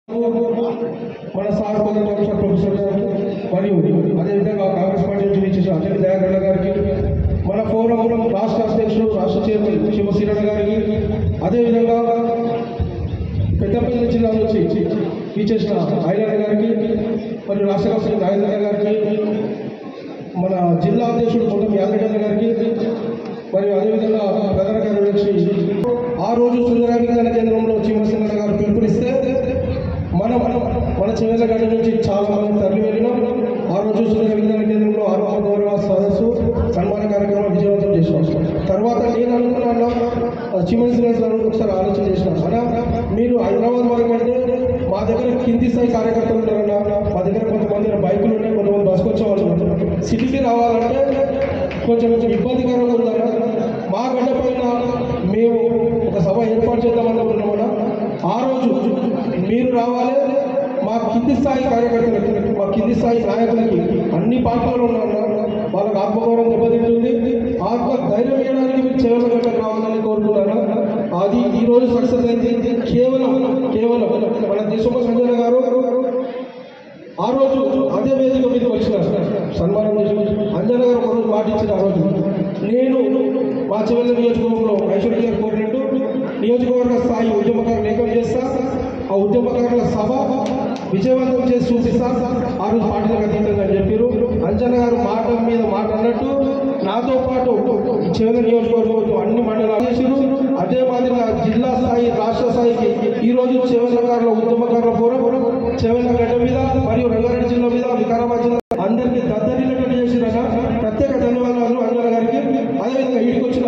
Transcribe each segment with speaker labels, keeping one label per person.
Speaker 1: మన సార్ కొందరు ప్రొఫెసర్ గారికి మరియు అదేవిధంగా కాంగ్రెస్ పార్టీ నుంచి ఇచ్చేసిన అజయ్ దయాకరణ గారికి మన ఫోరం రాష్ట్ర అధ్యక్షుడు రాష్ట్ర చైర్మన్ శివశ్రీరణ గారికి అదేవిధంగా పెద్దపల్లి జిల్లా నుంచి ఇచ్చేసిన ఐలన్న గారికి మరియు రాష్ట్ర కమిటీ నాగేంద్ర గారికి మన జిల్లా అధ్యక్షుడు మొత్తం యాదగిరి గారికి మరియు అదేవిధంగా ప్రధాన కార్యదర్శి ఆ రోజు సుందరాభిజ్ఞాన కేంద్రంలో చీమసింగన్న గారు పిలుపునిస్తే మనం మన చివరిగడ్డ నుంచి చాలా మంది తరలి వెళ్ళినాం ఆ రోజు సుందర విజ్ఞాన కేంద్రంలో ఆరోగ్య గౌరవ సదస్సు సన్మాన కార్యక్రమం విజయవంతం చేసినాం తర్వాత నేను అనుకున్నాను చిమన్ గారు ఒకసారి ఆలోచన చేసిన అన్నా మీరు హైదరాబాద్ వరకు అంటే మా దగ్గర కింది స్థాయి కార్యకర్తలు ఉంటారన్నా మా దగ్గర కొంతమంది బైకులు ఉన్నాయి కొంతమంది బస్సుకు వచ్చే వాళ్ళు ఉన్నారు. సిటీకి రావాలంటే కొంచెం కొంచెం ఇబ్బందికరంగా ఉందన్న మా గడ్డ పైన మేము ఒక సభ ఏర్పాటు చేద్దాం అనుకుంటున్నామన్నా ఆ రోజు మీరు రావాలి మా కింది స్థాయి కార్యకర్తలకి మా కింది స్థాయి నాయకులకి అన్ని పార్టీలు ఉన్నారు వాళ్ళకి ఆత్మగౌరవం దెబ్బతింటుంది ఆత్మ ధైర్యం వేయడానికి మీరు చేవల గడ్డకు రావాలని కోరుకున్నాను అది ఈ రోజు సక్సెస్ అయింది కేవలం కేవలం మన దేశంలో సంజయ్ గారు ఆ రోజు అదే వేదిక మీదకి వచ్చిన సన్మానం చేసి అంజన గారు ఒక రోజు మాట ఇచ్చిన ఆ రోజు నేను మా చివరి నియోజకవర్గంలో ఐశ్వర్య గారు కోరినట్టు నియోజకవర్గ స్థాయి ఉద్యమకారులు ఏకం చేస్తా ఆ ఉద్యమకారుల సభ విజయవంతం చేసి చూపిస్తా ఆ రోజు పార్టీలకు అతీతంగా అని చెప్పారు అంజన గారు మాట మీద మాట అన్నట్టు నాతో పాటు చివరి నియోజకవర్గంలో అన్ని మండలాలు చేసారు అదే మాదిరిగా జిల్లా స్థాయి రాష్ట్ర స్థాయికి ఈ రోజు చివరికారుల ఉద్యమకారుల ఫోరం చెవెళ్ళ గడ్డ మీద మరియు రంగారెడ్డి జిల్లా మీద వికారాబాద్ జిల్లా అందరికీ దద్దరిల్లేటట్టు చేసిరన్న ప్రత్యేక ధన్యవాదాలు అంజన గారికి అదేవిధంగా ఇంటికి వచ్చిన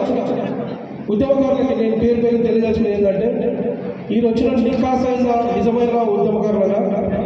Speaker 1: ఉద్యమకారులకి నేను పేరు పేరు తెలియజేసిన ఏంటంటే ఈ వచ్చిన నికాసైన నిజమైన ఉద్యమకారులుగా